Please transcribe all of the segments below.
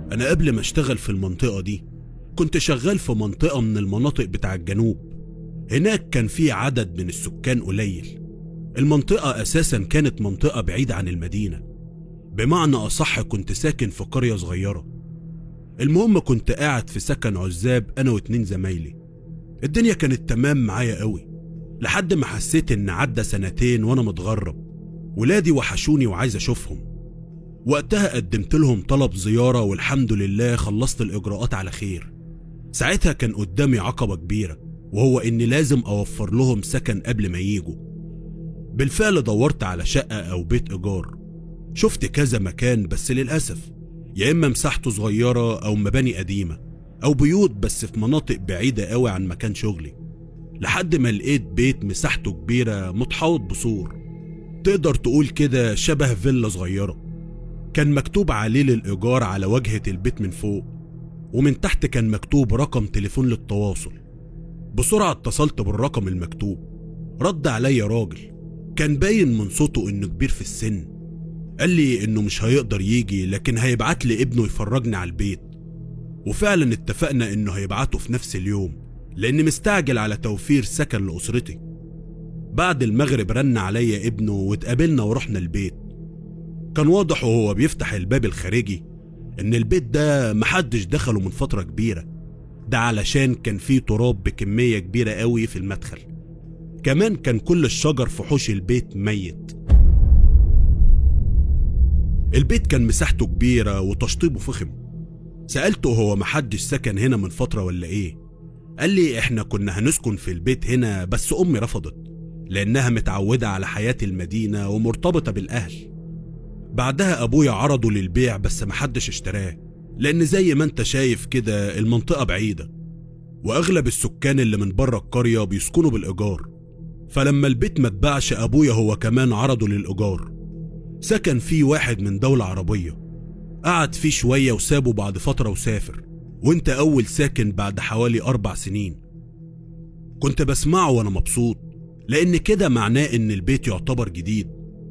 أنا قبل ما أشتغل في المنطقة دي كنت شغال في منطقة من المناطق بتاع الجنوب هناك كان في عدد من السكان قليل المنطقة أساسا كانت منطقة بعيدة عن المدينة بمعنى أصح كنت ساكن في قرية صغيرة المهم كنت قاعد في سكن عزاب أنا واتنين زمايلي الدنيا كانت تمام معايا قوي لحد ما حسيت إن عدى سنتين وأنا متغرب ولادي وحشوني وعايز أشوفهم وقتها قدمت لهم طلب زيارة والحمد لله خلصت الإجراءات على خير ساعتها كان قدامي عقبة كبيرة وهو إني لازم أوفر لهم سكن قبل ما ييجوا بالفعل دورت على شقة أو بيت إيجار شفت كذا مكان بس للأسف يا إما مساحته صغيرة أو مباني قديمة أو بيوت بس في مناطق بعيدة قوي عن مكان شغلي لحد ما لقيت بيت مساحته كبيرة متحوط بسور تقدر تقول كده شبه فيلا صغيرة كان مكتوب عليه للإيجار على واجهة البيت من فوق ومن تحت كان مكتوب رقم تليفون للتواصل بسرعة اتصلت بالرقم المكتوب رد عليا راجل كان باين من صوته انه كبير في السن قال لي انه مش هيقدر يجي لكن هيبعت لي ابنه يفرجني على البيت وفعلا اتفقنا انه هيبعته في نفس اليوم لاني مستعجل على توفير سكن لاسرتي بعد المغرب رن عليا ابنه واتقابلنا ورحنا البيت كان واضح وهو بيفتح الباب الخارجي ان البيت ده محدش دخله من فترة كبيرة ده علشان كان فيه تراب بكمية كبيرة قوي في المدخل كمان كان كل الشجر في حوش البيت ميت البيت كان مساحته كبيرة وتشطيبه فخم سألته هو محدش سكن هنا من فترة ولا ايه قال لي احنا كنا هنسكن في البيت هنا بس امي رفضت لانها متعودة على حياة المدينة ومرتبطة بالاهل بعدها ابويا عرضه للبيع بس محدش اشتراه لان زي ما انت شايف كده المنطقة بعيدة واغلب السكان اللي من بره القرية بيسكنوا بالايجار فلما البيت ما اتباعش ابويا هو كمان عرضه للايجار سكن فيه واحد من دولة عربية قعد فيه شوية وسابه بعد فترة وسافر وانت اول ساكن بعد حوالي اربع سنين كنت بسمعه وانا مبسوط لان كده معناه ان البيت يعتبر جديد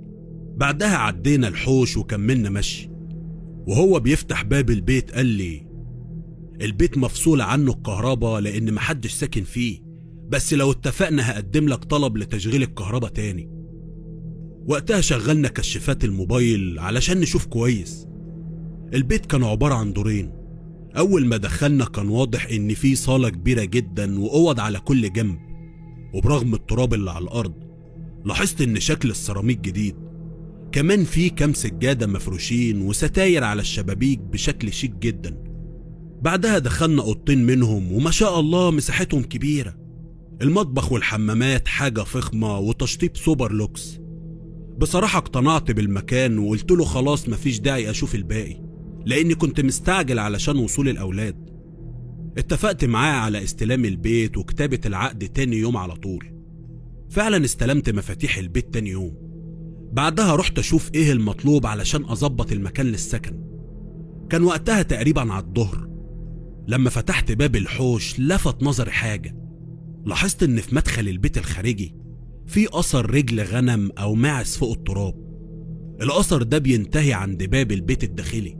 بعدها عدينا الحوش وكملنا مشي وهو بيفتح باب البيت قال لي البيت مفصول عنه الكهرباء لان محدش ساكن فيه بس لو اتفقنا هقدم لك طلب لتشغيل الكهرباء تاني وقتها شغلنا كشافات الموبايل علشان نشوف كويس البيت كان عبارة عن دورين أول ما دخلنا كان واضح إن في صالة كبيرة جدا وأوض على كل جنب وبرغم التراب اللي على الأرض لاحظت إن شكل السيراميك جديد كمان في كام سجادة مفروشين وستاير على الشبابيك بشكل شيك جدا بعدها دخلنا أوضتين منهم وما شاء الله مساحتهم كبيرة المطبخ والحمامات حاجة فخمة وتشطيب سوبر لوكس بصراحة اقتنعت بالمكان وقلت له خلاص مفيش داعي أشوف الباقي لأني كنت مستعجل علشان وصول الأولاد اتفقت معاه على استلام البيت وكتابة العقد تاني يوم على طول فعلا استلمت مفاتيح البيت تاني يوم بعدها رحت أشوف إيه المطلوب علشان أظبط المكان للسكن كان وقتها تقريبا على الظهر لما فتحت باب الحوش لفت نظري حاجة لاحظت إن في مدخل البيت الخارجي في أثر رجل غنم أو ماعز فوق التراب الأثر ده بينتهي عند باب البيت الداخلي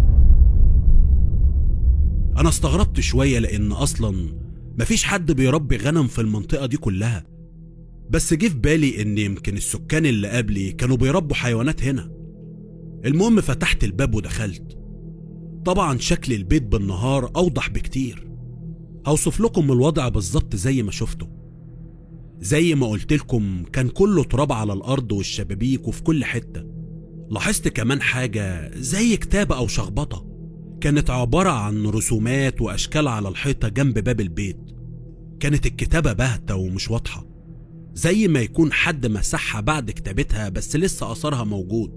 أنا استغربت شوية لأن أصلا مفيش حد بيربي غنم في المنطقة دي كلها بس جه في بالي إن يمكن السكان اللي قبلي كانوا بيربوا حيوانات هنا المهم فتحت الباب ودخلت طبعا شكل البيت بالنهار أوضح بكتير هوصف لكم الوضع بالظبط زي ما شفته زي ما قلت لكم كان كله تراب على الأرض والشبابيك وفي كل حتة لاحظت كمان حاجة زي كتابة أو شخبطة كانت عبارة عن رسومات وأشكال على الحيطة جنب باب البيت كانت الكتابة باهتة ومش واضحة زي ما يكون حد مسحها بعد كتابتها بس لسه أثرها موجود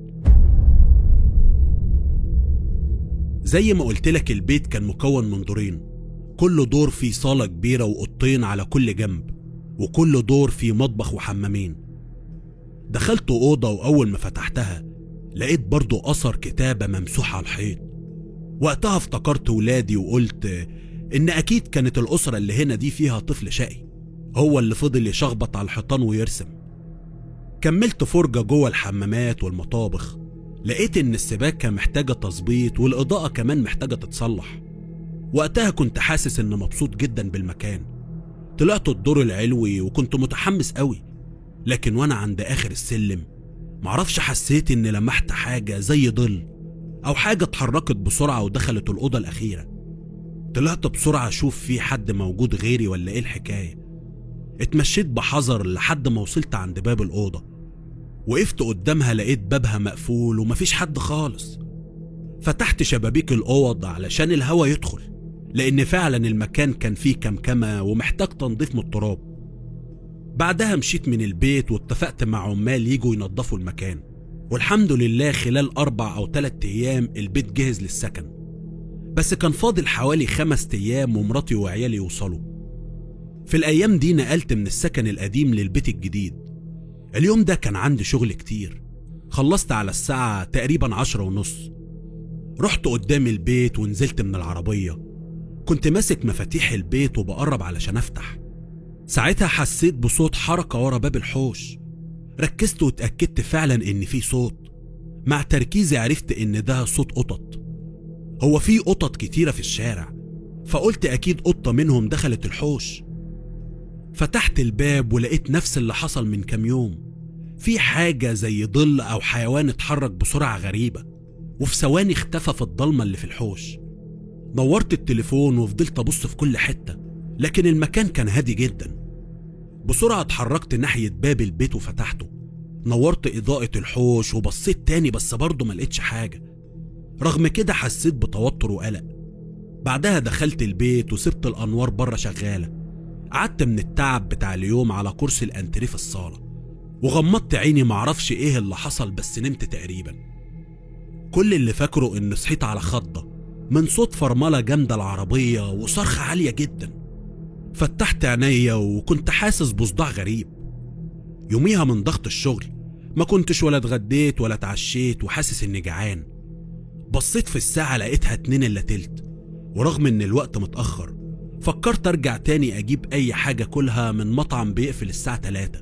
زي ما قلت لك البيت كان مكون من دورين كل دور فيه صالة كبيرة وأوضتين على كل جنب وكل دور فيه مطبخ وحمامين دخلت أوضة وأول ما فتحتها لقيت برضو أثر كتابة ممسوحة على الحيط وقتها افتكرت ولادي وقلت إن أكيد كانت الأسرة اللي هنا دي فيها طفل شقي هو اللي فضل يشخبط على الحيطان ويرسم كملت فرجة جوه الحمامات والمطابخ لقيت إن السباكة محتاجة تظبيط والإضاءة كمان محتاجة تتصلح وقتها كنت حاسس إن مبسوط جدا بالمكان طلعت الدور العلوي وكنت متحمس قوي لكن وأنا عند آخر السلم معرفش حسيت إني لمحت حاجة زي ظل أو حاجة اتحركت بسرعة ودخلت الأوضة الأخيرة طلعت بسرعة أشوف في حد موجود غيري ولا إيه الحكاية اتمشيت بحذر لحد ما وصلت عند باب الأوضة وقفت قدامها لقيت بابها مقفول ومفيش حد خالص فتحت شبابيك الأوض علشان الهوا يدخل لأن فعلا المكان كان فيه كمكمة ومحتاج تنظيف من التراب بعدها مشيت من البيت واتفقت مع عمال يجوا ينظفوا المكان والحمد لله خلال أربع أو تلات أيام البيت جهز للسكن بس كان فاضل حوالي خمس أيام ومراتي وعيالي يوصلوا في الأيام دي نقلت من السكن القديم للبيت الجديد اليوم ده كان عندي شغل كتير خلصت على الساعة تقريبا عشرة ونص رحت قدام البيت ونزلت من العربية كنت ماسك مفاتيح البيت وبقرب علشان أفتح ساعتها حسيت بصوت حركة ورا باب الحوش ركزت واتأكدت فعلا إن في صوت مع تركيزي عرفت إن ده صوت قطط هو في قطط كتيرة في الشارع فقلت أكيد قطة منهم دخلت الحوش فتحت الباب ولقيت نفس اللي حصل من كام يوم في حاجة زي ظل أو حيوان اتحرك بسرعة غريبة وفي ثواني اختفى في الضلمة اللي في الحوش نورت التليفون وفضلت أبص في كل حتة لكن المكان كان هادي جدا بسرعة اتحركت ناحية باب البيت وفتحته نورت إضاءة الحوش وبصيت تاني بس برضه ما لقيتش حاجة رغم كده حسيت بتوتر وقلق بعدها دخلت البيت وسبت الأنوار بره شغالة قعدت من التعب بتاع اليوم على كرسي الأنتريه في الصالة وغمضت عيني معرفش ايه اللي حصل بس نمت تقريبا كل اللي فاكره ان صحيت على خضة من صوت فرملة جامدة العربية وصرخة عالية جدا فتحت عينيا وكنت حاسس بصداع غريب يوميها من ضغط الشغل ما كنتش ولا اتغديت ولا اتعشيت وحاسس اني جعان بصيت في الساعة لقيتها اتنين الا تلت ورغم ان الوقت متأخر فكرت ارجع تاني اجيب اي حاجة كلها من مطعم بيقفل الساعة تلاتة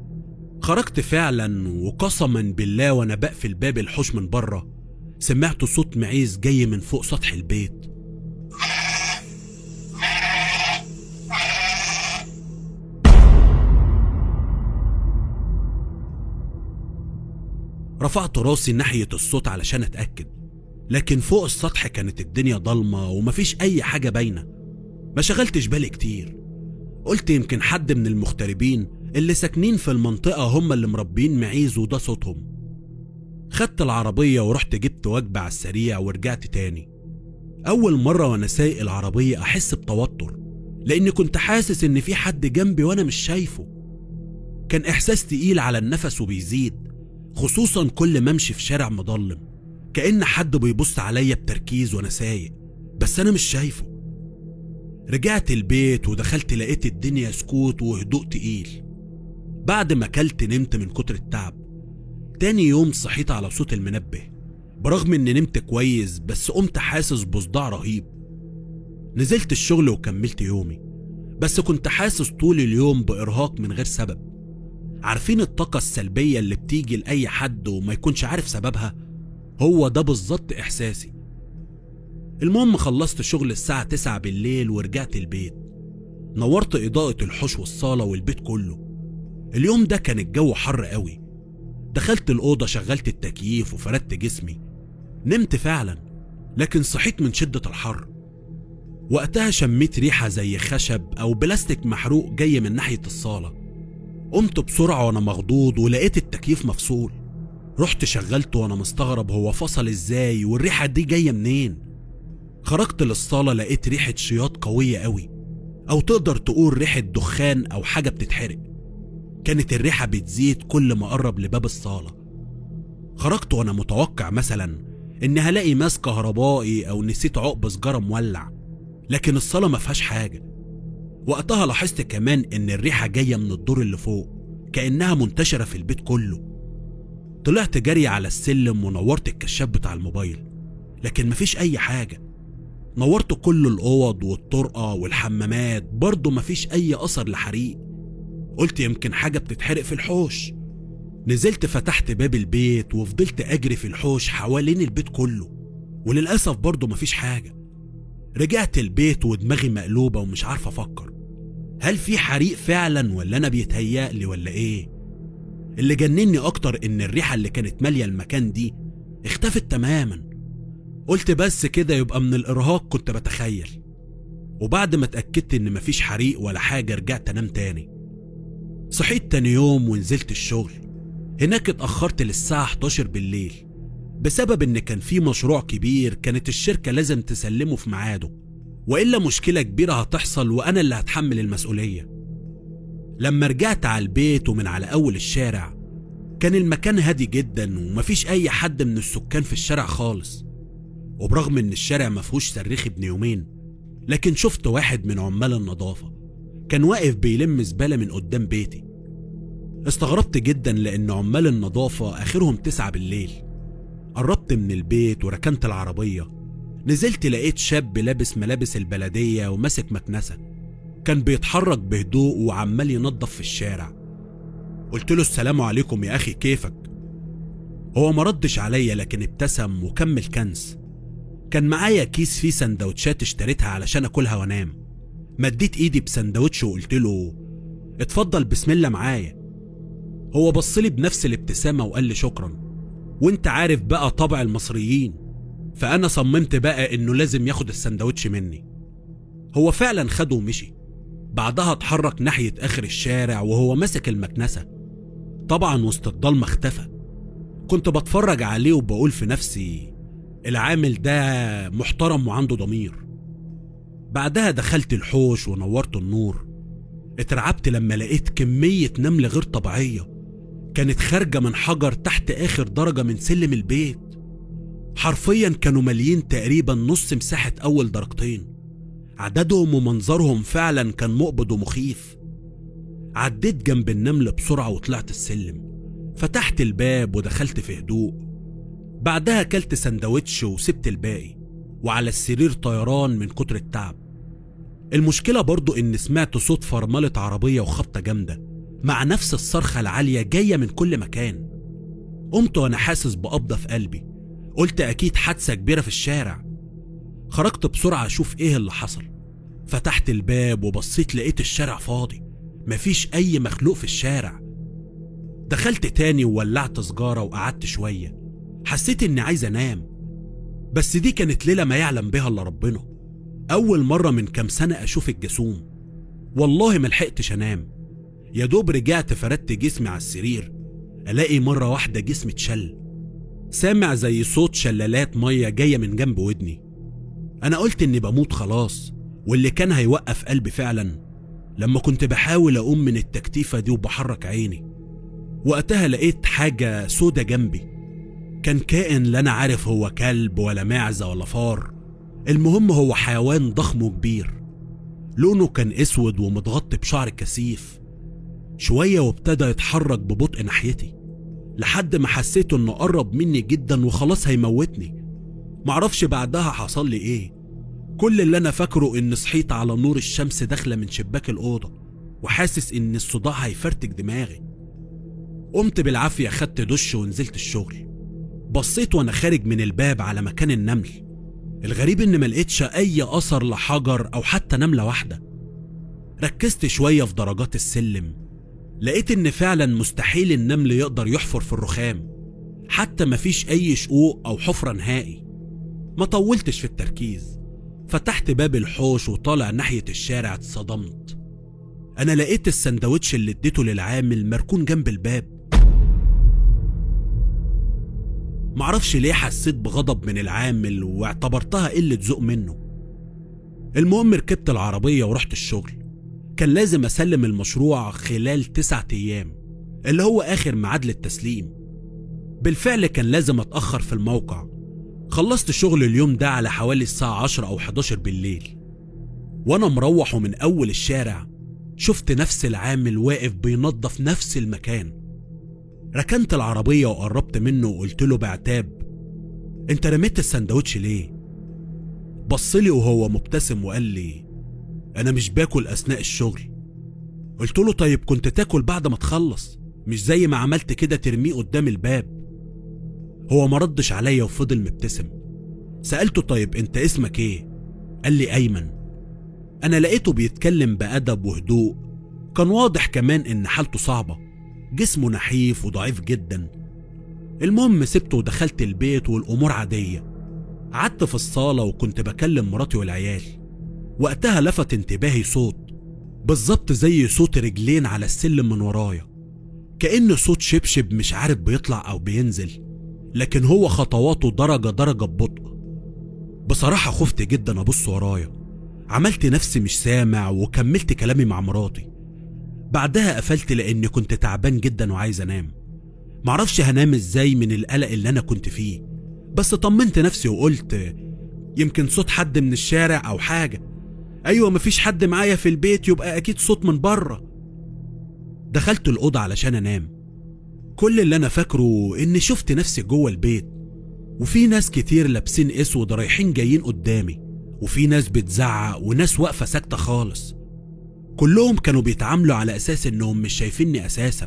خرجت فعلا وقسما بالله وانا بقفل باب الحوش من بره سمعت صوت معيز جاي من فوق سطح البيت رفعت راسي ناحية الصوت علشان اتأكد لكن فوق السطح كانت الدنيا ضلمة ومفيش أي حاجة باينة ما شغلتش بالي كتير قلت يمكن حد من المغتربين اللي ساكنين في المنطقة هم اللي مربين معيز وده صوتهم خدت العربية ورحت جبت وجبة على السريع ورجعت تاني أول مرة وأنا سايق العربية أحس بتوتر لأني كنت حاسس إن في حد جنبي وأنا مش شايفه كان إحساس تقيل على النفس وبيزيد خصوصا كل ما أمشي في شارع مضلم كأن حد بيبص عليا بتركيز وأنا سايق بس أنا مش شايفه رجعت البيت ودخلت لقيت الدنيا سكوت وهدوء تقيل بعد ما كلت نمت من كتر التعب تاني يوم صحيت على صوت المنبه برغم اني نمت كويس بس قمت حاسس بصداع رهيب نزلت الشغل وكملت يومي بس كنت حاسس طول اليوم بإرهاق من غير سبب عارفين الطاقة السلبية اللي بتيجي لأي حد وما يكونش عارف سببها هو ده بالظبط إحساسي المهم خلصت شغل الساعة 9 بالليل ورجعت البيت نورت إضاءة الحوش والصالة والبيت كله اليوم ده كان الجو حر قوي دخلت الأوضة شغلت التكييف وفردت جسمي نمت فعلا لكن صحيت من شدة الحر وقتها شميت ريحة زي خشب أو بلاستيك محروق جاي من ناحية الصالة قمت بسرعة وأنا مخضوض ولقيت التكييف مفصول رحت شغلته وأنا مستغرب هو فصل إزاي والريحة دي جاية منين خرجت للصالة لقيت ريحة شياط قوية قوي أو تقدر تقول ريحة دخان أو حاجة بتتحرق كانت الريحة بتزيد كل ما قرب لباب الصالة خرجت وأنا متوقع مثلا إني هلاقي ماس كهربائي أو نسيت عقب سجارة مولع لكن الصالة ما فيهاش حاجة وقتها لاحظت كمان إن الريحة جاية من الدور اللي فوق كأنها منتشرة في البيت كله طلعت جري على السلم ونورت الكشاف بتاع الموبايل لكن مفيش أي حاجة نورت كل الأوض والطرقة والحمامات برضه مفيش أي أثر لحريق قلت يمكن حاجة بتتحرق في الحوش نزلت فتحت باب البيت وفضلت أجري في الحوش حوالين البيت كله وللأسف برضه مفيش حاجة رجعت البيت ودماغي مقلوبة ومش عارف أفكر هل في حريق فعلا ولا أنا بيتهيألي ولا إيه اللي جنني أكتر إن الريحة اللي كانت مالية المكان دي اختفت تماما قلت بس كده يبقى من الإرهاق كنت بتخيل وبعد ما اتأكدت إن مفيش حريق ولا حاجة رجعت أنام تاني صحيت تاني يوم ونزلت الشغل هناك اتأخرت للساعة 11 بالليل بسبب إن كان في مشروع كبير كانت الشركة لازم تسلمه في ميعاده وإلا مشكلة كبيرة هتحصل وأنا اللي هتحمل المسؤولية لما رجعت على البيت ومن على أول الشارع كان المكان هادي جدا ومفيش أي حد من السكان في الشارع خالص وبرغم إن الشارع مفهوش صريخ ابن يومين لكن شفت واحد من عمال النظافة كان واقف بيلم زبالة من قدام بيتي استغربت جدا لأن عمال النظافة آخرهم تسعة بالليل قربت من البيت وركنت العربية نزلت لقيت شاب لابس ملابس البلدية وماسك مكنسة كان بيتحرك بهدوء وعمال ينظف في الشارع قلت له السلام عليكم يا أخي كيفك هو ما ردش عليا لكن ابتسم وكمل كنس كان معايا كيس فيه سندوتشات اشتريتها علشان اكلها وانام مديت ايدي بسندوتش وقلت له اتفضل بسم الله معايا هو بصلي بنفس الابتسامة وقال لي شكرا وانت عارف بقى طبع المصريين فانا صممت بقى انه لازم ياخد السندوتش مني هو فعلا خده ومشي بعدها اتحرك ناحية اخر الشارع وهو ماسك المكنسة طبعا وسط الضلمة اختفى كنت بتفرج عليه وبقول في نفسي العامل ده محترم وعنده ضمير بعدها دخلت الحوش ونورت النور اترعبت لما لقيت كمية نمل غير طبيعية كانت خارجة من حجر تحت آخر درجة من سلم البيت حرفيا كانوا ماليين تقريبا نص مساحة أول درجتين عددهم ومنظرهم فعلا كان مقبض ومخيف عديت جنب النمل بسرعة وطلعت السلم فتحت الباب ودخلت في هدوء بعدها كلت سندوتش وسبت الباقي وعلى السرير طيران من كتر التعب المشكلة برضو إن سمعت صوت فرملة عربية وخبطة جامدة مع نفس الصرخة العالية جاية من كل مكان قمت وأنا حاسس بقبضة في قلبي قلت أكيد حادثة كبيرة في الشارع خرجت بسرعة أشوف إيه اللي حصل فتحت الباب وبصيت لقيت الشارع فاضي مفيش أي مخلوق في الشارع دخلت تاني وولعت سجارة وقعدت شوية حسيت إني عايز أنام بس دي كانت ليلة ما يعلم بها إلا ربنا أول مرة من كام سنة أشوف الجاسوم والله ما لحقتش أنام يا دوب رجعت فردت جسمي على السرير ألاقي مرة واحدة جسمي اتشل سامع زي صوت شلالات مية جاية من جنب ودني أنا قلت إني بموت خلاص واللي كان هيوقف قلبي فعلا لما كنت بحاول أقوم من التكتيفة دي وبحرك عيني وقتها لقيت حاجة سودة جنبي كان كائن لا أنا عارف هو كلب ولا معزة ولا فار المهم هو حيوان ضخم وكبير لونه كان اسود ومتغطي بشعر كثيف شوية وابتدى يتحرك ببطء ناحيتي لحد ما حسيت انه قرب مني جدا وخلاص هيموتني معرفش بعدها حصل لي ايه كل اللي انا فاكره ان صحيت على نور الشمس داخله من شباك الاوضه وحاسس ان الصداع هيفرتك دماغي قمت بالعافيه خدت دش ونزلت الشغل بصيت وانا خارج من الباب على مكان النمل الغريب ان ملقتش اي اثر لحجر او حتى نمله واحده ركزت شويه في درجات السلم لقيت ان فعلا مستحيل النمل يقدر يحفر في الرخام حتى مفيش اي شقوق او حفره نهائي ما طولتش في التركيز فتحت باب الحوش وطالع ناحيه الشارع اتصدمت انا لقيت السندوتش اللي اديته للعامل مركون جنب الباب معرفش ليه حسيت بغضب من العامل واعتبرتها قلة ذوق منه المهم ركبت العربية ورحت الشغل كان لازم أسلم المشروع خلال تسعة أيام اللي هو آخر ميعاد للتسليم بالفعل كان لازم أتأخر في الموقع خلصت شغل اليوم ده على حوالي الساعة 10 أو 11 بالليل وأنا مروح ومن أول الشارع شفت نفس العامل واقف بينظف نفس المكان ركنت العربية وقربت منه وقلت له بعتاب انت رميت السندوتش ليه بصلي وهو مبتسم وقال لي انا مش باكل اثناء الشغل قلت له طيب كنت تاكل بعد ما تخلص مش زي ما عملت كده ترميه قدام الباب هو ما ردش عليا وفضل مبتسم سألته طيب انت اسمك ايه قال لي ايمن انا لقيته بيتكلم بأدب وهدوء كان واضح كمان ان حالته صعبة جسمه نحيف وضعيف جدا المهم سبته ودخلت البيت والامور عادية قعدت في الصالة وكنت بكلم مراتي والعيال وقتها لفت انتباهي صوت بالظبط زي صوت رجلين على السلم من ورايا كأن صوت شبشب مش عارف بيطلع أو بينزل لكن هو خطواته درجة درجة ببطء بصراحة خفت جدا أبص ورايا عملت نفسي مش سامع وكملت كلامي مع مراتي بعدها قفلت لأني كنت تعبان جدا وعايز أنام معرفش هنام ازاي من القلق اللي أنا كنت فيه بس طمنت نفسي وقلت يمكن صوت حد من الشارع أو حاجة أيوة مفيش حد معايا في البيت يبقى أكيد صوت من بره دخلت الأوضة علشان أنام كل اللي أنا فاكره إني شفت نفسي جوه البيت وفي ناس كتير لابسين اسود رايحين جايين قدامي وفي ناس بتزعق وناس واقفة ساكتة خالص كلهم كانوا بيتعاملوا على أساس إنهم مش شايفيني أساسا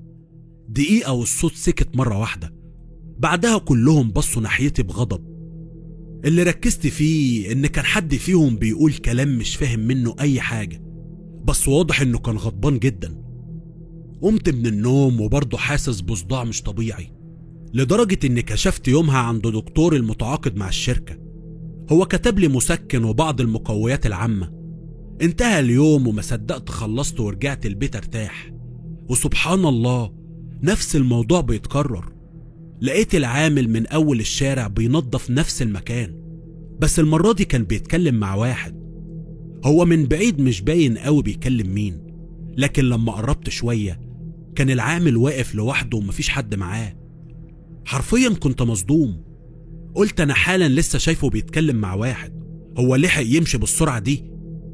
دقيقة والصوت سكت مرة واحدة بعدها كلهم بصوا ناحيتي بغضب اللي ركزت فيه إن كان حد فيهم بيقول كلام مش فاهم منه أي حاجة بس واضح إنه كان غضبان جدا قمت من النوم وبرضه حاسس بصداع مش طبيعي لدرجة إني كشفت يومها عند دكتور المتعاقد مع الشركة هو كتب لي مسكن وبعض المقويات العامة انتهى اليوم وما صدقت خلصت ورجعت البيت ارتاح وسبحان الله نفس الموضوع بيتكرر لقيت العامل من أول الشارع بينظف نفس المكان بس المرة دي كان بيتكلم مع واحد هو من بعيد مش باين قوي بيكلم مين لكن لما قربت شوية كان العامل واقف لوحده ومفيش حد معاه حرفيا كنت مصدوم قلت انا حالا لسه شايفه بيتكلم مع واحد هو لحق يمشي بالسرعة دي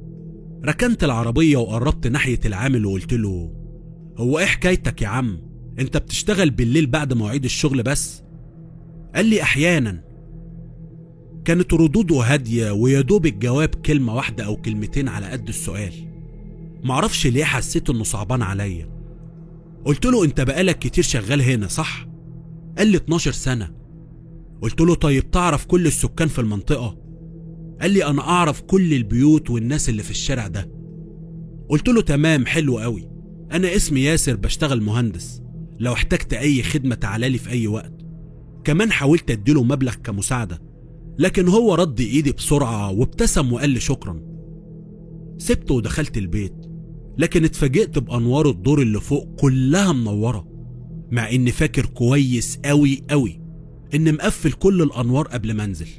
ركنت العربية وقربت ناحية العامل وقلت له هو ايه حكايتك يا عم انت بتشتغل بالليل بعد مواعيد الشغل بس قال لي احيانا كانت ردوده هادية ويدوب الجواب كلمة واحدة او كلمتين على قد السؤال معرفش ليه حسيت انه صعبان عليا قلت له انت بقالك كتير شغال هنا صح قال لي 12 سنة قلت له طيب تعرف كل السكان في المنطقة قال لي انا اعرف كل البيوت والناس اللي في الشارع ده قلت له تمام حلو قوي انا اسمي ياسر بشتغل مهندس لو احتجت اي خدمة تعالالي في اي وقت كمان حاولت اديله مبلغ كمساعدة لكن هو رد ايدي بسرعة وابتسم وقال لي شكرا سبته ودخلت البيت لكن اتفاجئت بانوار الدور اللي فوق كلها منوره مع اني فاكر كويس قوي قوي ان مقفل كل الانوار قبل ما انزل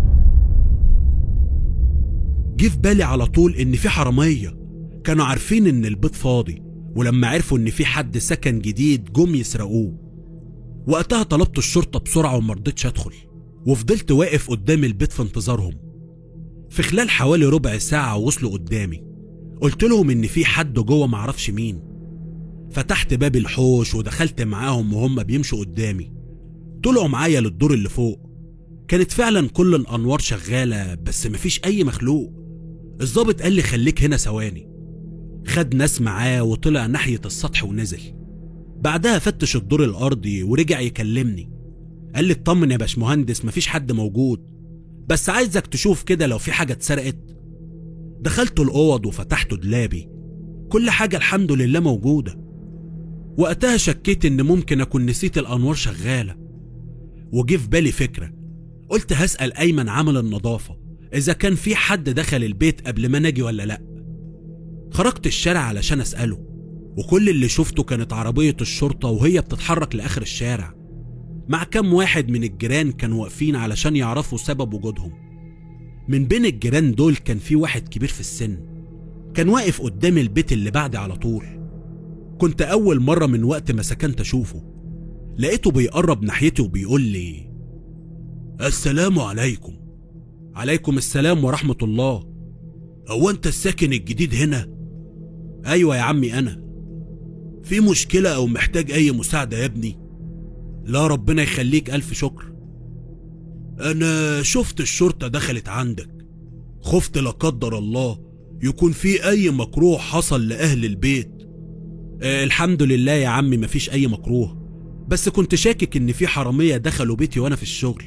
جه في بالي على طول ان في حراميه كانوا عارفين ان البيت فاضي ولما عرفوا ان في حد سكن جديد جم يسرقوه وقتها طلبت الشرطه بسرعه ومرضتش ادخل وفضلت واقف قدام البيت في انتظارهم في خلال حوالي ربع ساعه وصلوا قدامي قلت لهم ان في حد جوه معرفش مين فتحت باب الحوش ودخلت معاهم وهم بيمشوا قدامي طلعوا معايا للدور اللي فوق كانت فعلا كل الانوار شغاله بس مفيش اي مخلوق الظابط قال لي خليك هنا ثواني خد ناس معاه وطلع ناحيه السطح ونزل بعدها فتش الدور الارضي ورجع يكلمني قال لي اطمن يا باشمهندس مفيش حد موجود بس عايزك تشوف كده لو في حاجه اتسرقت دخلت الاوض وفتحت دولابي كل حاجه الحمد لله موجوده وقتها شكيت ان ممكن اكون نسيت الانوار شغاله وجه في بالي فكره قلت هسال ايمن عمل النظافه اذا كان في حد دخل البيت قبل ما نجي ولا لا خرجت الشارع علشان اساله وكل اللي شفته كانت عربيه الشرطه وهي بتتحرك لاخر الشارع مع كام واحد من الجيران كانوا واقفين علشان يعرفوا سبب وجودهم من بين الجيران دول كان في واحد كبير في السن كان واقف قدام البيت اللي بعدي على طول كنت أول مرة من وقت ما سكنت أشوفه لقيته بيقرب ناحيتي وبيقول لي السلام عليكم عليكم السلام ورحمة الله هو أنت الساكن الجديد هنا؟ أيوة يا عمي أنا في مشكلة أو محتاج أي مساعدة يا ابني؟ لا ربنا يخليك ألف شكر أنا شفت الشرطة دخلت عندك خفت لا قدر الله يكون في أي مكروه حصل لأهل البيت آه الحمد لله يا عمي مفيش اي مكروه بس كنت شاكك ان في حراميه دخلوا بيتي وانا في الشغل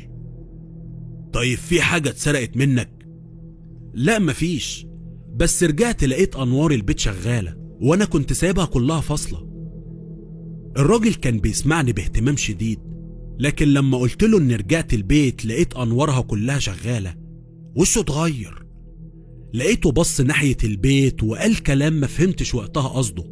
طيب في حاجه اتسرقت منك لا مفيش بس رجعت لقيت انوار البيت شغاله وانا كنت سايبها كلها فاصله الراجل كان بيسمعني باهتمام شديد لكن لما قلت له اني رجعت البيت لقيت انوارها كلها شغاله وشه اتغير لقيته بص ناحيه البيت وقال كلام ما فهمتش وقتها قصده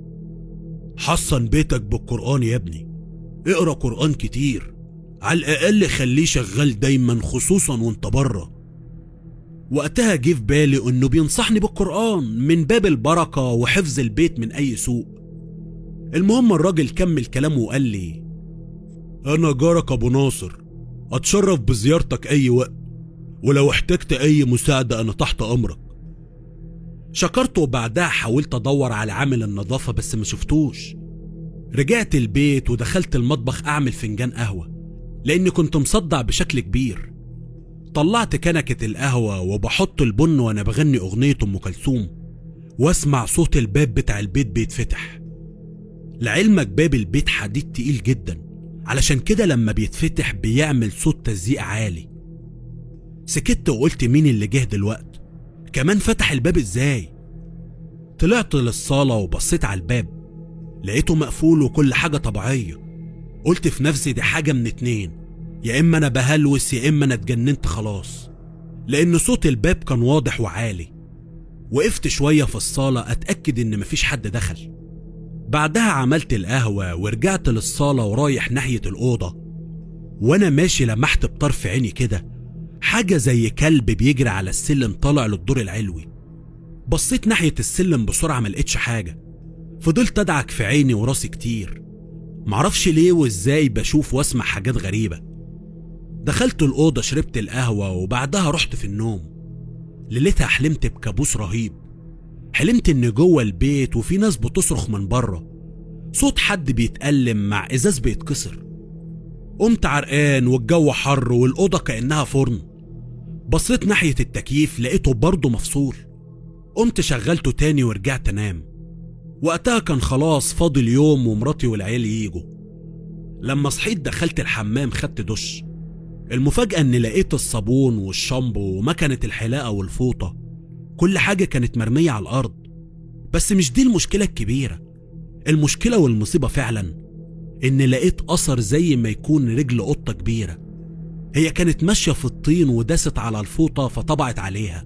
حصن بيتك بالقران يا ابني اقرا قران كتير على الاقل خليه شغال دايما خصوصا وانت بره وقتها جه في بالي انه بينصحني بالقران من باب البركه وحفظ البيت من اي سوء المهم الراجل كمل كلامه وقال لي انا جارك ابو ناصر اتشرف بزيارتك اي وقت ولو احتجت اي مساعده انا تحت امرك شكرته وبعدها حاولت ادور على عامل النظافه بس ما شفتوش رجعت البيت ودخلت المطبخ اعمل فنجان قهوه لاني كنت مصدع بشكل كبير طلعت كنكة القهوة وبحط البن وانا بغني اغنية ام كلثوم واسمع صوت الباب بتاع البيت بيتفتح لعلمك باب البيت حديد تقيل جدا علشان كده لما بيتفتح بيعمل صوت تزييق عالي سكت وقلت مين اللي جه دلوقت كمان فتح الباب ازاي طلعت للصالة وبصيت على الباب لقيته مقفول وكل حاجة طبيعية قلت في نفسي دي حاجة من اتنين يا إما أنا بهلوس يا إما أنا اتجننت خلاص لأن صوت الباب كان واضح وعالي وقفت شوية في الصالة أتأكد إن مفيش حد دخل بعدها عملت القهوة ورجعت للصالة ورايح ناحية الأوضة وأنا ماشي لمحت بطرف عيني كده حاجة زي كلب بيجري على السلم طالع للدور العلوي بصيت ناحية السلم بسرعة ما لقيتش حاجة فضلت أدعك في عيني وراسي كتير معرفش ليه وازاي بشوف واسمع حاجات غريبة دخلت الأوضة شربت القهوة وبعدها رحت في النوم ليلتها حلمت بكابوس رهيب حلمت ان جوه البيت وفي ناس بتصرخ من بره صوت حد بيتألم مع ازاز بيتكسر قمت عرقان والجو حر والأوضة كأنها فرن بصيت ناحية التكييف لقيته برضه مفصول قمت شغلته تاني ورجعت انام وقتها كان خلاص فاضل يوم ومراتي والعيال ييجوا لما صحيت دخلت الحمام خدت دش المفاجأة اني لقيت الصابون والشامبو ومكنة الحلاقة والفوطة كل حاجة كانت مرمية على الأرض بس مش دي المشكلة الكبيرة المشكلة والمصيبة فعلا إن لقيت أثر زي ما يكون رجل قطة كبيرة هي كانت ماشية في الطين وداست على الفوطة فطبعت عليها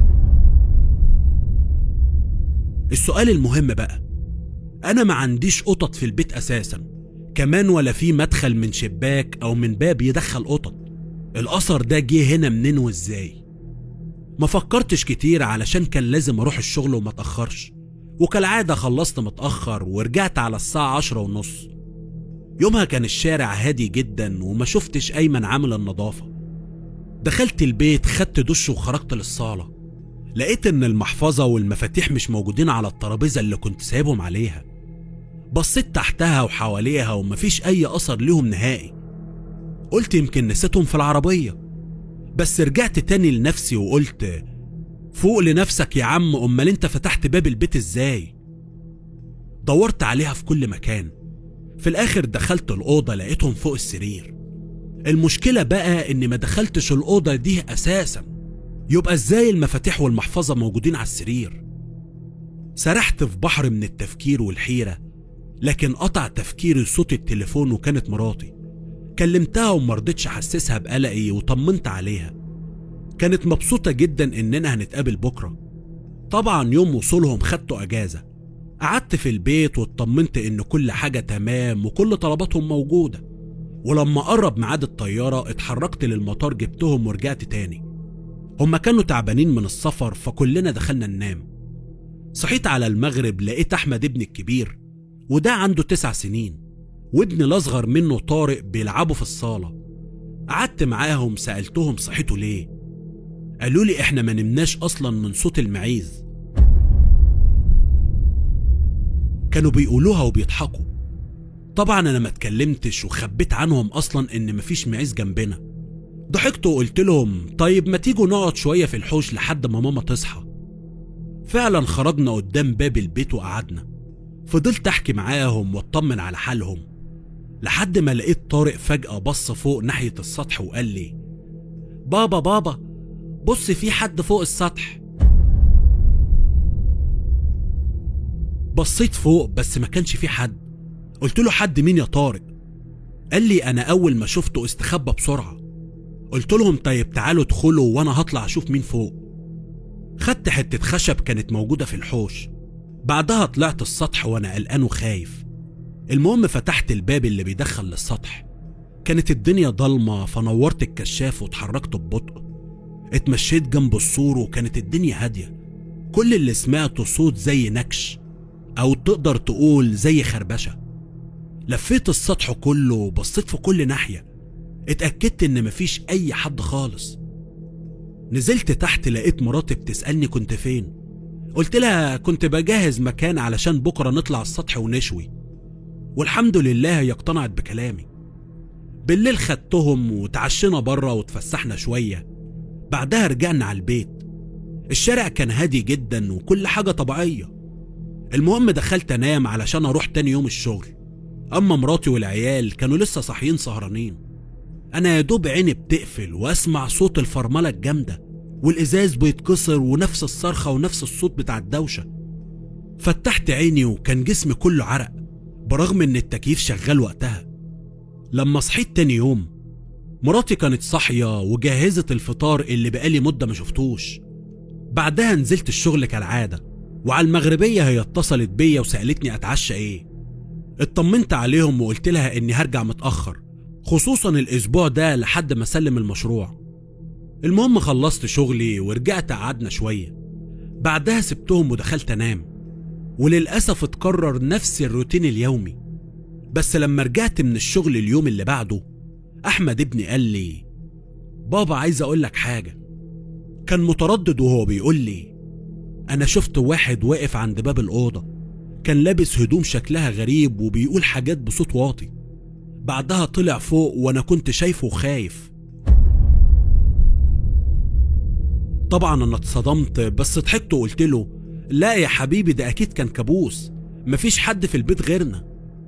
السؤال المهم بقى أنا ما عنديش قطط في البيت أساسا كمان ولا في مدخل من شباك أو من باب يدخل قطط الأثر ده جه هنا منين وإزاي ما فكرتش كتير علشان كان لازم أروح الشغل وما أتأخرش وكالعادة خلصت متأخر ورجعت على الساعة عشرة ونص يومها كان الشارع هادي جدا وما شفتش أيمن عامل النظافة دخلت البيت خدت دش وخرجت للصالة لقيت إن المحفظة والمفاتيح مش موجودين على الترابيزة اللي كنت سايبهم عليها بصيت تحتها وحواليها ومفيش أي أثر ليهم نهائي قلت يمكن نسيتهم في العربية بس رجعت تاني لنفسي وقلت فوق لنفسك يا عم أمال أنت فتحت باب البيت إزاي دورت عليها في كل مكان في الآخر دخلت الأوضة لقيتهم فوق السرير المشكلة بقى إني ما دخلتش الأوضة دي أساسا يبقى إزاي المفاتيح والمحفظة موجودين على السرير سرحت في بحر من التفكير والحيرة لكن قطع تفكيري صوت التليفون وكانت مراتي كلمتها ومرضتش احسسها بقلقي وطمنت عليها كانت مبسوطة جدا اننا هنتقابل بكرة طبعا يوم وصولهم خدتوا اجازة قعدت في البيت واطمنت ان كل حاجة تمام وكل طلباتهم موجودة ولما قرب ميعاد الطيارة اتحركت للمطار جبتهم ورجعت تاني هما كانوا تعبانين من السفر فكلنا دخلنا ننام صحيت على المغرب لقيت احمد ابني الكبير وده عنده تسع سنين وابني الاصغر منه طارق بيلعبوا في الصالة قعدت معاهم سألتهم صحيتوا ليه قالوا لي احنا ما نمناش اصلا من صوت المعيز كانوا بيقولوها وبيضحكوا طبعا انا ما اتكلمتش وخبيت عنهم اصلا ان مفيش معيز جنبنا ضحكت وقلت لهم طيب ما تيجوا نقعد شوية في الحوش لحد ما ماما تصحى فعلا خرجنا قدام باب البيت وقعدنا فضلت احكي معاهم واطمن على حالهم لحد ما لقيت طارق فجأة بص فوق ناحية السطح وقال لي بابا بابا بص في حد فوق السطح بصيت فوق بس ما كانش في حد قلت له حد مين يا طارق قال لي انا اول ما شفته استخبى بسرعة قلت لهم طيب تعالوا ادخلوا وانا هطلع اشوف مين فوق خدت حتة خشب كانت موجودة في الحوش بعدها طلعت السطح وانا قلقان وخايف المهم فتحت الباب اللي بيدخل للسطح كانت الدنيا ضلمة فنورت الكشاف واتحركت ببطء اتمشيت جنب السور وكانت الدنيا هادية كل اللي سمعته صوت زي نكش أو تقدر تقول زي خربشة لفيت السطح كله وبصيت في كل ناحية اتأكدت إن مفيش أي حد خالص نزلت تحت لقيت مراتي بتسألني كنت فين قلت لها كنت بجهز مكان علشان بكرة نطلع السطح ونشوي والحمد لله هي اقتنعت بكلامي بالليل خدتهم وتعشينا بره وتفسحنا شوية بعدها رجعنا على البيت الشارع كان هادي جدا وكل حاجة طبيعية المهم دخلت انام علشان اروح تاني يوم الشغل اما مراتي والعيال كانوا لسه صاحيين سهرانين انا يا دوب عيني بتقفل واسمع صوت الفرملة الجامدة والازاز بيتكسر ونفس الصرخة ونفس الصوت بتاع الدوشة فتحت عيني وكان جسمي كله عرق برغم ان التكييف شغال وقتها لما صحيت تاني يوم مراتي كانت صاحية وجهزت الفطار اللي بقالي مدة ما شفتوش بعدها نزلت الشغل كالعادة وعلى المغربية هي اتصلت بيا وسألتني أتعشى إيه اطمنت عليهم وقلت لها إني هرجع متأخر خصوصا الأسبوع ده لحد ما أسلم المشروع المهم خلصت شغلي ورجعت قعدنا شوية بعدها سبتهم ودخلت أنام وللأسف اتكرر نفس الروتين اليومي بس لما رجعت من الشغل اليوم اللي بعده أحمد ابني قال لي بابا عايز أقول لك حاجة كان متردد وهو بيقول لي أنا شفت واحد واقف عند باب الأوضة كان لابس هدوم شكلها غريب وبيقول حاجات بصوت واطي بعدها طلع فوق وأنا كنت شايفه خايف طبعا أنا اتصدمت بس ضحكت وقلت له لا يا حبيبي ده أكيد كان كابوس مفيش حد في البيت غيرنا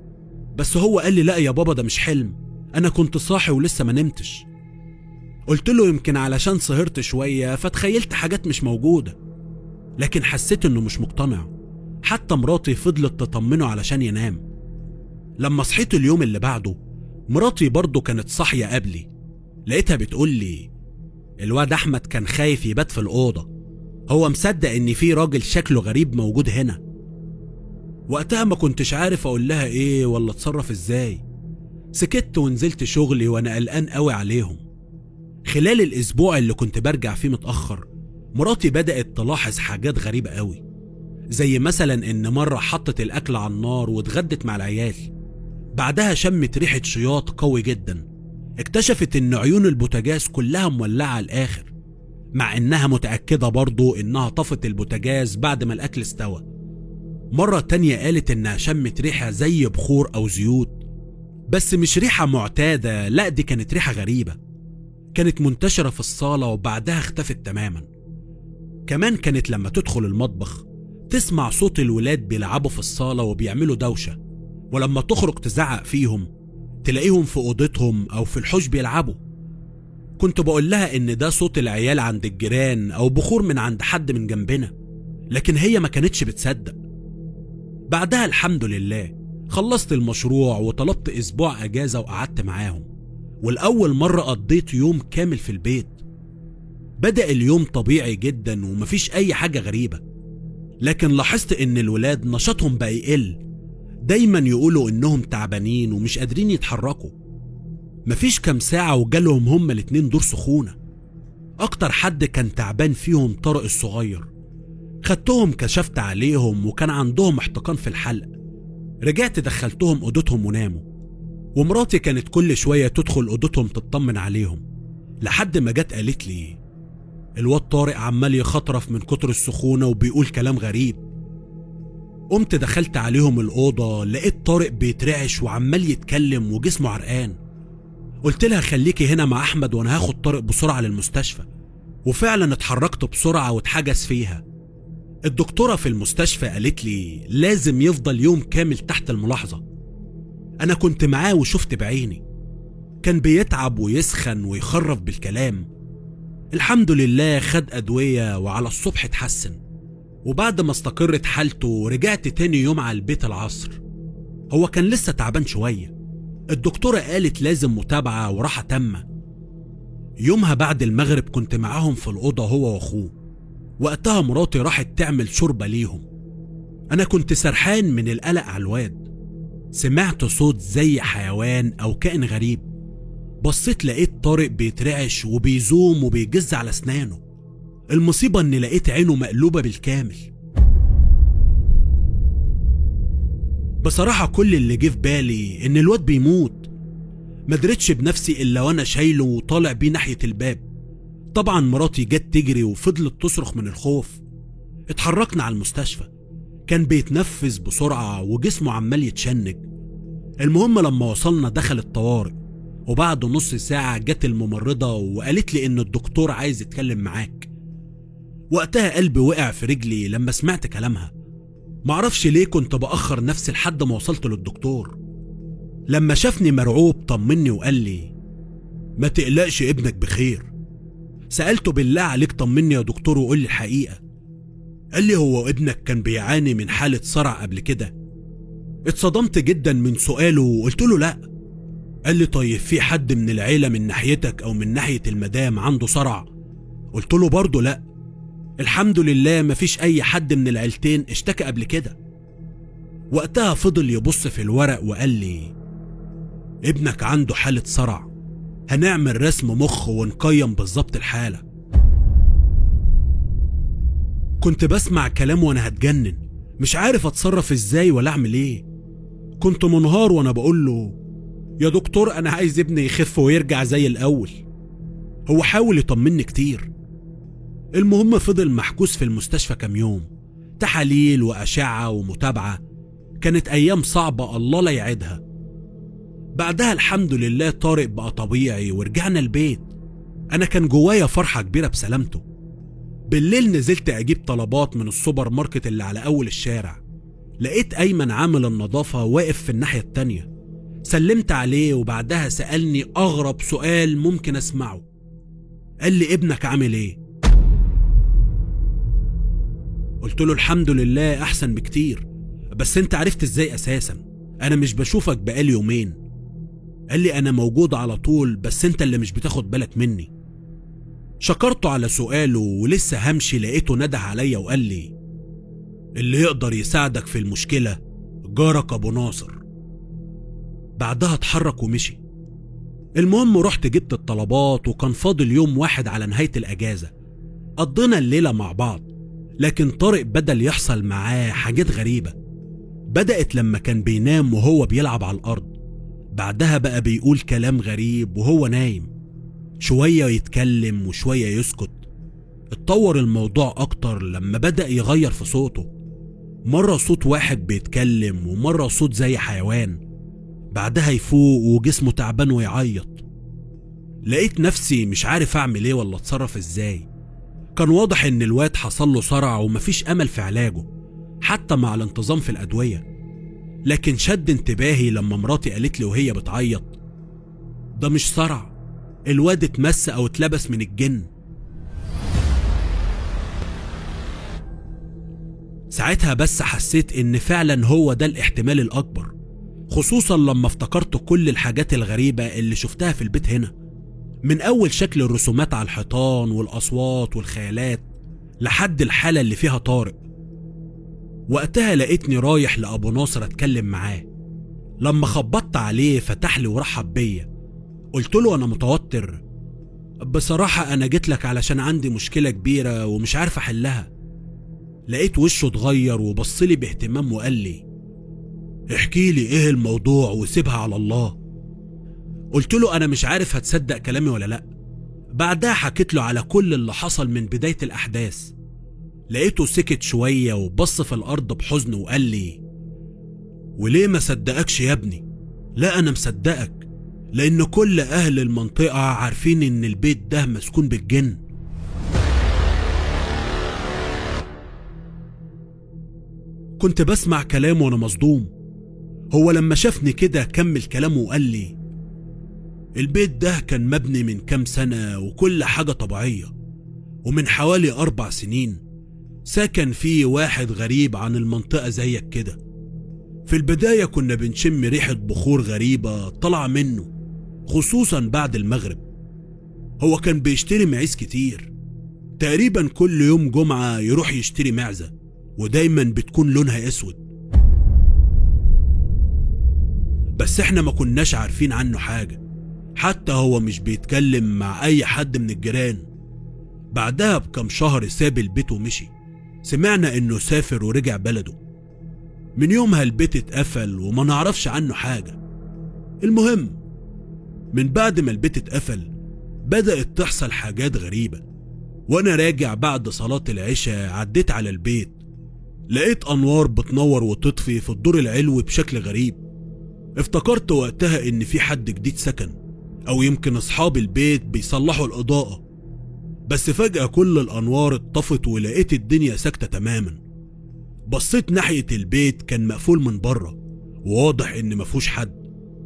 بس هو قال لي لا يا بابا ده مش حلم أنا كنت صاحي ولسه ما نمتش قلت له يمكن علشان سهرت شوية فتخيلت حاجات مش موجودة لكن حسيت انه مش مقتنع حتى مراتي فضلت تطمنه علشان ينام لما صحيت اليوم اللي بعده مراتي برضه كانت صاحية قبلي لقيتها بتقول لي الواد أحمد كان خايف يبات في الأوضة هو مصدق إن في راجل شكله غريب موجود هنا وقتها ما كنتش عارف أقول لها إيه ولا أتصرف إزاي سكت ونزلت شغلي وأنا قلقان قوي عليهم خلال الأسبوع اللي كنت برجع فيه متأخر مراتي بدأت تلاحظ حاجات غريبة قوي زي مثلا إن مرة حطت الأكل على النار واتغدت مع العيال بعدها شمت ريحة شياط قوي جدا اكتشفت إن عيون البوتاجاز كلها مولعة على الآخر مع إنها متأكدة برضو إنها طفت البوتاجاز بعد ما الأكل استوى مرة تانية قالت إنها شمت ريحة زي بخور أو زيوت بس مش ريحة معتادة لا دي كانت ريحة غريبة كانت منتشرة في الصالة وبعدها اختفت تماما كمان كانت لما تدخل المطبخ تسمع صوت الولاد بيلعبوا في الصالة وبيعملوا دوشة ولما تخرج تزعق فيهم تلاقيهم في أوضتهم أو في الحوش بيلعبوا كنت بقول لها إن ده صوت العيال عند الجيران أو بخور من عند حد من جنبنا لكن هي ما كانتش بتصدق بعدها الحمد لله خلصت المشروع وطلبت أسبوع أجازة وقعدت معاهم والأول مرة قضيت يوم كامل في البيت بدأ اليوم طبيعي جدا ومفيش أي حاجة غريبة لكن لاحظت إن الولاد نشاطهم بقى يقل دايما يقولوا إنهم تعبانين ومش قادرين يتحركوا مفيش كام ساعة وجالهم هما الاتنين دور سخونة أكتر حد كان تعبان فيهم طارق الصغير خدتهم كشفت عليهم وكان عندهم احتقان في الحلق رجعت دخلتهم أوضتهم وناموا ومراتي كانت كل شوية تدخل أوضتهم تطمن عليهم لحد ما جت قالت لي الواد طارق عمال يخطرف من كتر السخونة وبيقول كلام غريب قمت دخلت عليهم الأوضة لقيت طارق بيترعش وعمال يتكلم وجسمه عرقان قلت لها خليكي هنا مع أحمد وأنا هاخد طارق بسرعة للمستشفى وفعلا اتحركت بسرعة واتحجز فيها الدكتورة في المستشفى قالت لي لازم يفضل يوم كامل تحت الملاحظة أنا كنت معاه وشفت بعيني كان بيتعب ويسخن ويخرف بالكلام الحمد لله خد أدوية وعلى الصبح اتحسن وبعد ما استقرت حالته رجعت تاني يوم على البيت العصر هو كان لسه تعبان شوية الدكتورة قالت لازم متابعة وراحة تامة يومها بعد المغرب كنت معاهم في الأوضة هو وأخوه وقتها مراتي راحت تعمل شوربة ليهم أنا كنت سرحان من القلق على الواد سمعت صوت زي حيوان أو كائن غريب بصيت لقيت طارق بيترعش وبيزوم وبيجز على أسنانه المصيبة إني لقيت عينه مقلوبة بالكامل بصراحة كل اللي جه في بالي إن الواد بيموت مدرتش بنفسي إلا وأنا شايله وطالع بيه ناحية الباب طبعا مراتي جت تجري وفضلت تصرخ من الخوف اتحركنا على المستشفى كان بيتنفس بسرعة وجسمه عمال يتشنج المهم لما وصلنا دخل الطوارئ وبعد نص ساعة جت الممرضة وقالت لي إن الدكتور عايز يتكلم معاك وقتها قلبي وقع في رجلي لما سمعت كلامها معرفش ليه كنت بأخر نفسي لحد ما وصلت للدكتور لما شافني مرعوب طمني وقال لي ما تقلقش ابنك بخير سألته بالله عليك طمني يا دكتور وقول لي الحقيقة قال لي هو ابنك كان بيعاني من حالة صرع قبل كده اتصدمت جدا من سؤاله وقلت له لا قال لي طيب في حد من العيلة من ناحيتك أو من ناحية المدام عنده صرع قلت له برضه لا الحمد لله مفيش أي حد من العيلتين اشتكى قبل كده وقتها فضل يبص في الورق وقال لي ابنك عنده حالة صرع هنعمل رسم مخ ونقيم بالظبط الحالة كنت بسمع كلام وانا هتجنن مش عارف اتصرف ازاي ولا اعمل ايه كنت منهار وانا بقول له يا دكتور انا عايز ابني يخف ويرجع زي الاول هو حاول يطمني كتير المهم فضل محجوز في المستشفى كام يوم تحاليل واشعه ومتابعه كانت ايام صعبه الله لا يعيدها بعدها الحمد لله طارق بقى طبيعي ورجعنا البيت انا كان جوايا فرحه كبيره بسلامته بالليل نزلت اجيب طلبات من السوبر ماركت اللي على اول الشارع لقيت ايمن عامل النظافه واقف في الناحيه التانيه سلمت عليه وبعدها سالني اغرب سؤال ممكن اسمعه قال لي ابنك عامل ايه قلت له الحمد لله احسن بكتير بس انت عرفت ازاي اساسا انا مش بشوفك بقالي يومين قال لي انا موجود على طول بس انت اللي مش بتاخد بالك مني شكرته على سؤاله ولسه همشي لقيته نده عليا وقال لي اللي يقدر يساعدك في المشكلة جارك أبو ناصر بعدها اتحرك ومشي المهم رحت جبت الطلبات وكان فاضل يوم واحد على نهاية الأجازة قضينا الليلة مع بعض لكن طارق بدل يحصل معاه حاجات غريبة بدأت لما كان بينام وهو بيلعب على الأرض بعدها بقى بيقول كلام غريب وهو نايم شوية يتكلم وشوية يسكت اتطور الموضوع أكتر لما بدأ يغير في صوته مرة صوت واحد بيتكلم ومرة صوت زي حيوان بعدها يفوق وجسمه تعبان ويعيط لقيت نفسي مش عارف أعمل إيه ولا أتصرف إزاي كان واضح إن الواد حصل له صرع ومفيش أمل في علاجه حتى مع الانتظام في الأدوية لكن شد انتباهي لما مراتي قالت لي وهي بتعيط ده مش صرع الواد اتمس او اتلبس من الجن ساعتها بس حسيت ان فعلا هو ده الاحتمال الاكبر خصوصا لما افتكرت كل الحاجات الغريبة اللي شفتها في البيت هنا من اول شكل الرسومات على الحيطان والاصوات والخيالات لحد الحالة اللي فيها طارق وقتها لقيتني رايح لأبو ناصر أتكلم معاه لما خبطت عليه فتح لي ورحب بيا قلت له أنا متوتر بصراحة أنا جيت لك علشان عندي مشكلة كبيرة ومش عارف أحلها لقيت وشه اتغير وبصلي باهتمام وقال لي احكي لي ايه الموضوع وسيبها على الله قلت له أنا مش عارف هتصدق كلامي ولا لأ بعدها حكيت له على كل اللي حصل من بداية الأحداث لقيته سكت شوية وبص في الأرض بحزن وقال لي وليه ما صدقكش يا ابني لا أنا مصدقك لأن كل أهل المنطقة عارفين إن البيت ده مسكون بالجن كنت بسمع كلامه وانا مصدوم هو لما شافني كده كمل كلامه وقال لي البيت ده كان مبني من كام سنة وكل حاجة طبيعية ومن حوالي أربع سنين سكن فيه واحد غريب عن المنطقة زيك كده في البداية كنا بنشم ريحة بخور غريبة طالعة منه خصوصا بعد المغرب هو كان بيشتري معيز كتير تقريبا كل يوم جمعة يروح يشتري معزة ودايما بتكون لونها اسود بس احنا ما كناش عارفين عنه حاجة حتى هو مش بيتكلم مع اي حد من الجيران بعدها بكم شهر ساب البيت ومشي سمعنا انه سافر ورجع بلده من يومها البيت اتقفل وما نعرفش عنه حاجة المهم من بعد ما البيت اتقفل بدأت تحصل حاجات غريبة وانا راجع بعد صلاة العشاء عديت على البيت لقيت انوار بتنور وتطفي في الدور العلوي بشكل غريب افتكرت وقتها ان في حد جديد سكن او يمكن اصحاب البيت بيصلحوا الاضاءة بس فجأة كل الانوار اتطفت ولقيت الدنيا ساكتة تماما بصيت ناحية البيت كان مقفول من بره وواضح ان مفهوش حد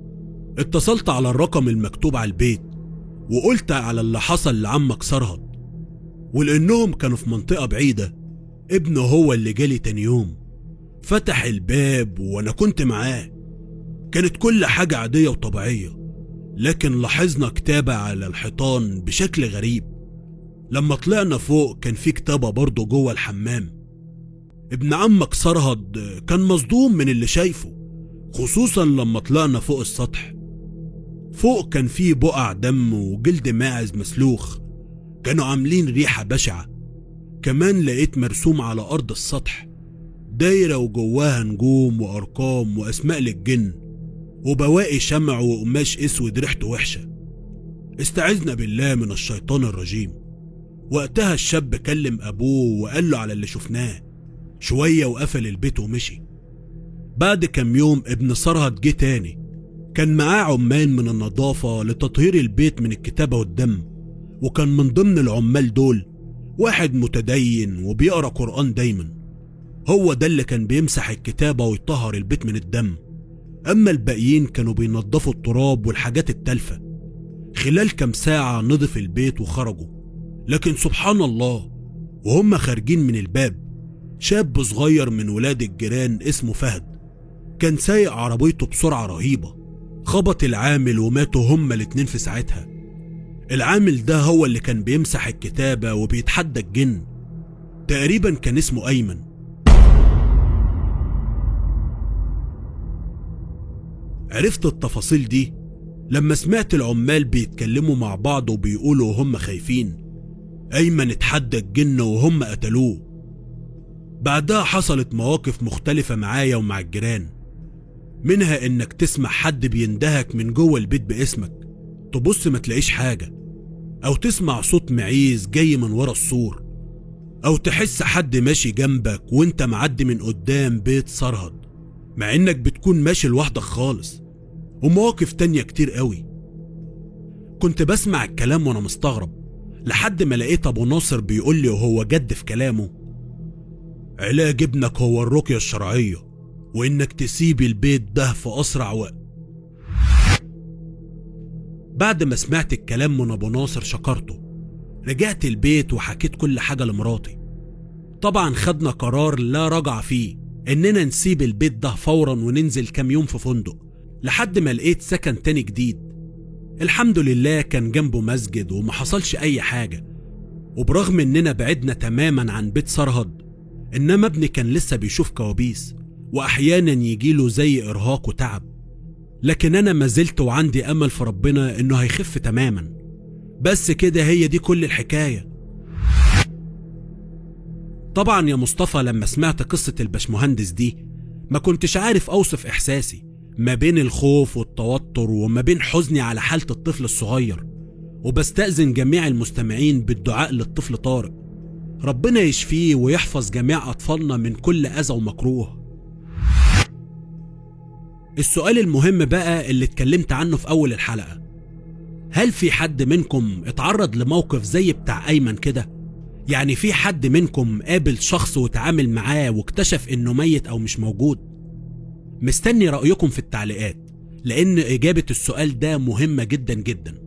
اتصلت على الرقم المكتوب على البيت وقلت على اللي حصل لعمك سرهد ولانهم كانوا في منطقة بعيدة ابنه هو اللي جالي تاني يوم فتح الباب وانا كنت معاه كانت كل حاجة عادية وطبيعية لكن لاحظنا كتابة على الحيطان بشكل غريب لما طلعنا فوق كان في كتابة برضه جوه الحمام ابن عمك سرهد كان مصدوم من اللي شايفه خصوصا لما طلعنا فوق السطح فوق كان في بقع دم وجلد ماعز مسلوخ كانوا عاملين ريحة بشعة كمان لقيت مرسوم على أرض السطح دايرة وجواها نجوم وأرقام وأسماء للجن وبواقي شمع وقماش اسود ريحته وحشه استعذنا بالله من الشيطان الرجيم وقتها الشاب كلم ابوه وقال له على اللي شفناه شويه وقفل البيت ومشي بعد كم يوم ابن سرهد جه تاني كان معاه عمال من النظافة لتطهير البيت من الكتابة والدم وكان من ضمن العمال دول واحد متدين وبيقرا قرآن دايما هو ده اللي كان بيمسح الكتابة ويطهر البيت من الدم أما الباقيين كانوا بينظفوا التراب والحاجات التالفة خلال كام ساعة نضف البيت وخرجوا لكن سبحان الله وهم خارجين من الباب شاب صغير من ولاد الجيران اسمه فهد كان سايق عربيته بسرعة رهيبة خبط العامل وماتوا هما الاتنين في ساعتها العامل ده هو اللي كان بيمسح الكتابة وبيتحدى الجن تقريبا كان اسمه أيمن عرفت التفاصيل دي لما سمعت العمال بيتكلموا مع بعض وبيقولوا وهم خايفين أيمن اتحدى الجن وهم قتلوه بعدها حصلت مواقف مختلفة معايا ومع الجيران منها انك تسمع حد بيندهك من جوه البيت باسمك تبص ما تلاقيش حاجة او تسمع صوت معيز جاي من ورا السور او تحس حد ماشي جنبك وانت معدي من قدام بيت سرهد مع انك بتكون ماشي لوحدك خالص ومواقف تانية كتير قوي كنت بسمع الكلام وانا مستغرب لحد ما لقيت ابو ناصر بيقول لي وهو جد في كلامه علاج ابنك هو الرقية الشرعية وانك تسيب البيت ده في اسرع وقت بعد ما سمعت الكلام من ابو ناصر شكرته رجعت البيت وحكيت كل حاجة لمراتي طبعا خدنا قرار لا رجع فيه اننا نسيب البيت ده فورا وننزل كام يوم في فندق لحد ما لقيت سكن تاني جديد الحمد لله كان جنبه مسجد وما حصلش اي حاجة وبرغم اننا بعدنا تماما عن بيت سرهد انما ابني كان لسه بيشوف كوابيس واحيانا يجيله زي ارهاق وتعب لكن انا ما زلت وعندي امل في ربنا انه هيخف تماما بس كده هي دي كل الحكايه طبعا يا مصطفى لما سمعت قصه البشمهندس دي ما كنتش عارف اوصف احساسي ما بين الخوف والتوتر وما بين حزني على حاله الطفل الصغير وبستأذن جميع المستمعين بالدعاء للطفل طارق ربنا يشفيه ويحفظ جميع أطفالنا من كل أذى ومكروه السؤال المهم بقى اللي اتكلمت عنه في أول الحلقة هل في حد منكم اتعرض لموقف زي بتاع أيمن كده؟ يعني في حد منكم قابل شخص وتعامل معاه واكتشف انه ميت او مش موجود مستني رأيكم في التعليقات لان اجابة السؤال ده مهمة جدا جدا